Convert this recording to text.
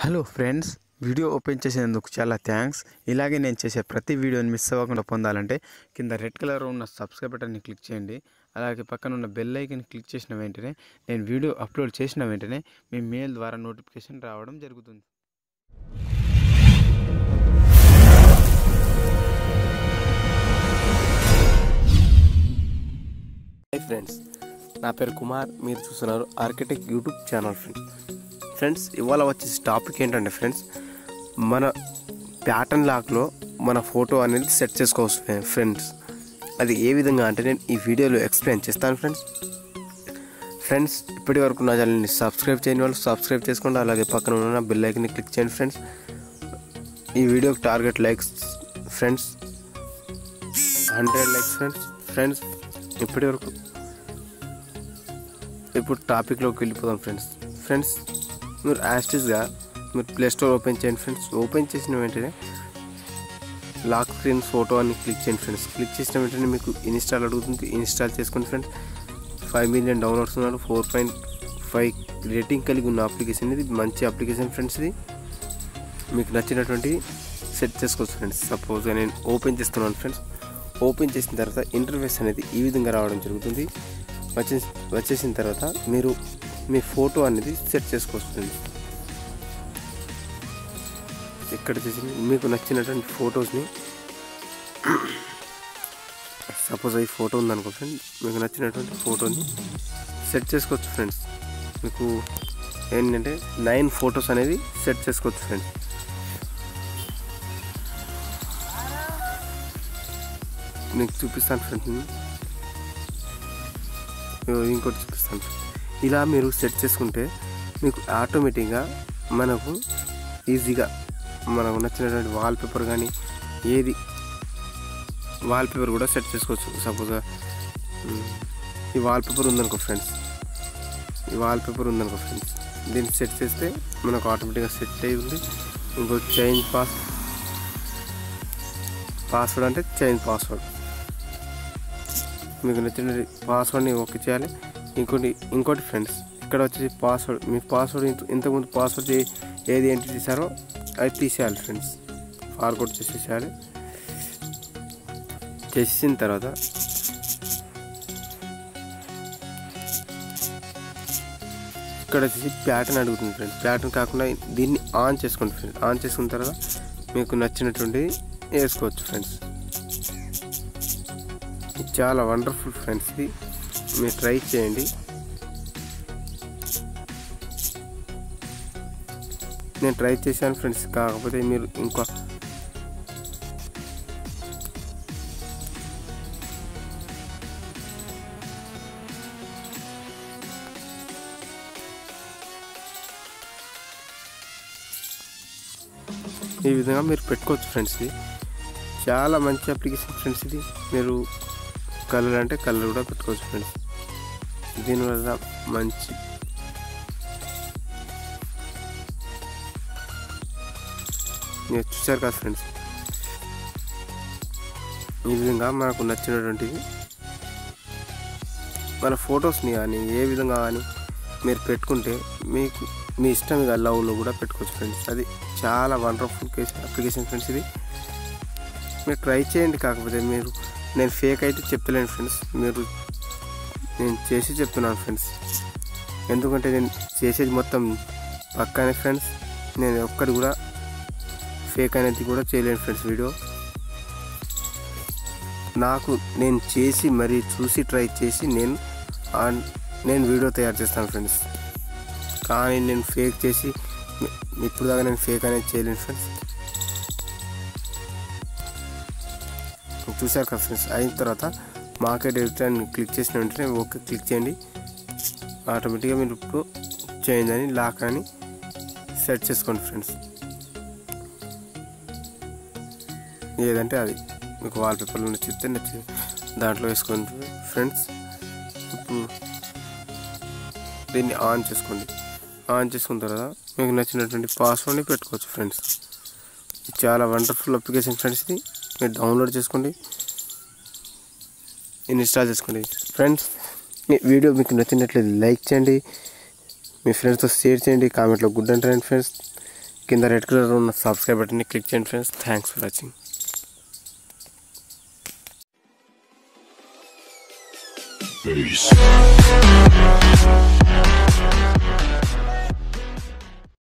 Hello friends video open చేసేందుకు చాలా thanks ఇలాగే నేను చేసే ప్రతి వీడియోని మిస్ అవ్వకుండా పొందాలంటే కింద రెడ్ కలర్ ఉన్న సబ్స్క్రైబ్ బటన్ని క్లిక్ చేయండి అలాగే పక్కన ఉన్న బెల్ ఐకన్ క్లిక్ చేసిన వెంటనే నేను వీడియో అప్లోడ్ చేసిన వెంటనే మీ మెయిల్ ద్వారా నోటిఫికేషన్ రావడం జరుగుతుంది హాయ్ ఫ్రెండ్స్ నా పేరు కుమార్ మీరు చూస్తున్నారు architect YouTube channel friends friends ఇవాళ వచ్చేసి టాపిక్ ఏంటంటే ఫ్రెండ్స్ మన ప్యాటర్న్ లాక్లో మన ఫోటో అనేది సెట్ చేసుకోవచ్చు ఫ్రె- ఫ్రెండ్స్ అది ఏ విధంగా అంటే నేను ఈ వీడియోలో ఎక్స్ప్లెయిన్ చేస్తాను ఫ్రెండ్స్ ఫ్రెండ్స్ ఇప్పటి వరకు నా ఛానల్ని సబ్స్క్రైబ్ చేయని వాళ్ళు సబ్స్క్రైబ్ చేసుకోండి అలాగే పక్కన ఉన్న బెల్ ఐకన్ని క్లిక్ చేయండి ఫ్రెండ్స్ ఈ వీడియోకి target likes friends hundred likes friends friends ఇప్పటి వరకు ఇప్పుడు టాపిక్లోకి వెళ్ళిపోదాం ఫ్రెండ్స్ ఫ్రెండ్స్ మీరు యాస్టిస్గా మీరు ప్లే స్టోర్ ఓపెన్ చేయండి ఫ్రెండ్స్ ఓపెన్ చేసిన వెంటనే లాక్ స్క్రీన్ ఫోటో అని క్లిక్ చేయండి ఫ్రెండ్స్ క్లిక్ చేసిన వెంటనే మీకు ఇన్స్టాల్ అడుగుతుంది ఇన్స్టాల్ చేసుకోండి ఫ్రెండ్స్ ఫైవ్ మిలియన్ డౌన్లోడ్స్ ఉన్నారు ఫోర్ పాయింట్ ఫైవ్ రేటింగ్ కలిగి ఉన్న అప్లికేషన్ ఇది మంచి అప్లికేషన్ ఫ్రెండ్స్ ఇది మీకు నచ్చినటువంటి సెట్ చేసుకోవచ్చు ఫ్రెండ్స్ సపోజ్గా నేను ఓపెన్ చేస్తున్నాను ఫ్రెండ్స్ ఓపెన్ చేసిన తర్వాత ఇంటర్ఫేస్ అనేది ఈ విధంగా రావడం జరుగుతుంది వచ్చే వచ్చేసిన తర్వాత మీరు మీ ఫోటో అనేది సెట్ చేసుకోవచ్చు ఫ్రెండ్స్ ఇక్కడ చేసి మీకు నచ్చినటువంటి ఫొటోస్ని సపోజ్ ఈ ఫోటో ఉందనుకో ఫ్రెండ్స్ మీకు నచ్చినటువంటి ఫోటోని సెట్ చేసుకోవచ్చు ఫ్రెండ్స్ మీకు ఏంటంటే నైన్ ఫొటోస్ అనేది సెట్ చేసుకోవచ్చు ఫ్రెండ్స్ మీకు చూపిస్తాను ఫ్రెండ్స్ ఇగో ఇంకోటి చూపిస్తాను ఇలా మీరు సెట్ చేసుకుంటే మీకు ఆటోమేటిక్గా మనకు ఈజీగా మనకు నచ్చినటువంటి వాల్పేపర్ కానీ ఏది వాల్పేపర్ కూడా సెట్ చేసుకోవచ్చు సపోజ్గా ఈ వాల్పేపర్ ఉందనుకో ఫ్రెండ్స్ ఈ వాల్పేపర్ ఉందనుకో ఫ్రెండ్స్ దీన్ని సెట్ చేస్తే మనకు ఆటోమేటిక్గా సెట్ అయి ఉంది ఇంకో చేంజ్ పాస్ పాస్వర్డ్ అంటే చేంజ్ పాస్వర్డ్ మీకు నచ్చిన పాస్వర్డ్ని ఓకే చేయాలి ఇంకోటి ఇంకోటి ఫ్రెండ్స్ ఇక్కడ వచ్చేసి పాస్వర్డ్ మీ పాస్వర్డ్ ఇంత ఇంతకుముందు పాస్వర్డ్ ఏ- ఏది ఏంటి తీసారో అది తీసేయాలి ఫ్రెండ్స్ ఫార్వర్డ్ చేసేసేయాలి చేసిన తర్వాత ఇక్కడ వచ్చేసి ప్యాటర్న్ అడుగుతుంది ఫ్రెండ్స్ ప్యాటర్న్ కాకుండా దీన్ని ఆన్ చేసుకోండి ఫ్రెండ్స్ ఆన్ చేసుకున్న తర్వాత మీకు నచ్చినటువంటి వేసుకోవచ్చు ఫ్రెండ్స్ ఇది చాలా వండర్ఫుల్ ఫ్రెండ్స్ ఇది మీరు ట్రై చేయండి నేను ట్రై చేశాను ఫ్రెండ్స్ కాకపోతే మీరు ఇంకా ఈ విధంగా మీరు పెట్టుకోవచ్చు ఫ్రెండ్స్ ఇది చాలా మంచి అప్లికేషన్ ఫ్రెండ్స్ ఇది మీరు కలర్ అంటే కలర్ కూడా పెట్టుకోవచ్చు ఫ్రెండ్స్ దీనివల్ల మంచి మీరు చూసారు కదా ఫ్రెండ్స్ ఈ విధంగా మనకు నచ్చినటువంటిది మన ఫొటోస్ని కానీ ఏ విధంగా కానీ మీరు పెట్టుకుంటే మీకు మీ ఇష్టం ఇక లవ్లో కూడా పెట్టుకోవచ్చు ఫ్రెండ్స్ అది చాలా వండర్ఫుల్ కేస్ అప్లికేషన్ ఫ్రెండ్స్ ఇది మీరు ట్రై చేయండి కాకపోతే మీరు నేను ఫేక్ అయితే చెప్తలేను ఫ్రెండ్స్ మీరు నేను చేసి చెప్తున్నాను ఫ్రెండ్స్ ఎందుకంటే నేను చేసేది మొత్తం పక్కనే ఫ్రెండ్స్ నేను ఒక్కటి కూడా ఫేక్ అనేది కూడా చేయలేను ఫ్రెండ్స్ వీడియో నాకు నేను చేసి మరి చూసి ట్రై చేసి నేను ఆన్- నేను వీడియో తయారు చేస్తాను ఫ్రెండ్స్ కానీ నేను ఫేక్ చేసి ఇప్పుడు దాకా నేను ఫేక్ అనేది చేయలేను ఫ్రెండ్స్ చూసారు కదా ఫ్రెండ్స్ అయిన తర్వాత మార్కెట్ రిటర్న్ క్లిక్ చేసిన వెంటనే ఓకే క్లిక్ చేయండి ఆటోమేటిక్గా మీరు ఇప్పుడు చేంజ్ అని లాక్ అని సెట్ చేసుకోండి ఫ్రెండ్స్ ఏదంటే అది మీకు వాల్పేపర్లో నచ్చితే నచ్చి దాంట్లో వేసుకోండి ఫ్రెండ్స్ ఇప్పుడు దీన్ని ఆన్ చేసుకోండి ఆన్ చేసుకున్న తర్వాత మీకు నచ్చినటువంటి పాస్వర్డ్ని పెట్టుకోవచ్చు ఫ్రెండ్స్ ఇది చాలా వండర్ఫుల్ అప్లికేషన్ ఫ్రెండ్స్ ఇది మీరు డౌన్లోడ్ చేసుకోండి ఇన్స్టాల్ చేసుకోండి ఫ్రెండ్స్ ఈ వీడియో మీకు నచ్చినట్లయితే లైక్ చేయండి మీ ఫ్రెండ్స్తో షేర్ చేయండి కామెంట్లో గుడ్ అంటారండి ఫ్రెండ్స్ కింద రెడ్ కలర్ ఉన్న సబ్స్క్రైబ్ బటన్ని క్లిక్ చేయండి friends thanks for watching Peace.